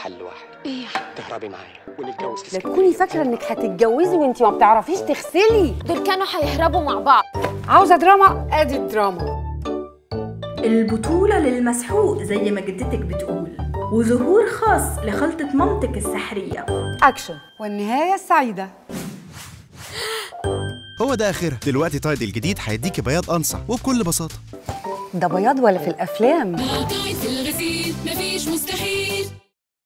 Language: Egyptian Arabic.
حل واحد ايه يا حبيبي تهربي معايا ونتجوز في لا اسكندرية. تكوني فاكره انك هتتجوزي وانت ما بتعرفيش تغسلي دول كانوا هيهربوا مع بعض عاوزه دراما ادي الدراما البطولة للمسحوق زي ما جدتك بتقول وظهور خاص لخلطة مامتك السحرية اكشن والنهايه السعيده هو ده اخرها دلوقتي تايد الجديد هيديكي بياض انصع وبكل بساطه ده بياض ولا في الافلام قاعد في الغسيل مفيش مستحيل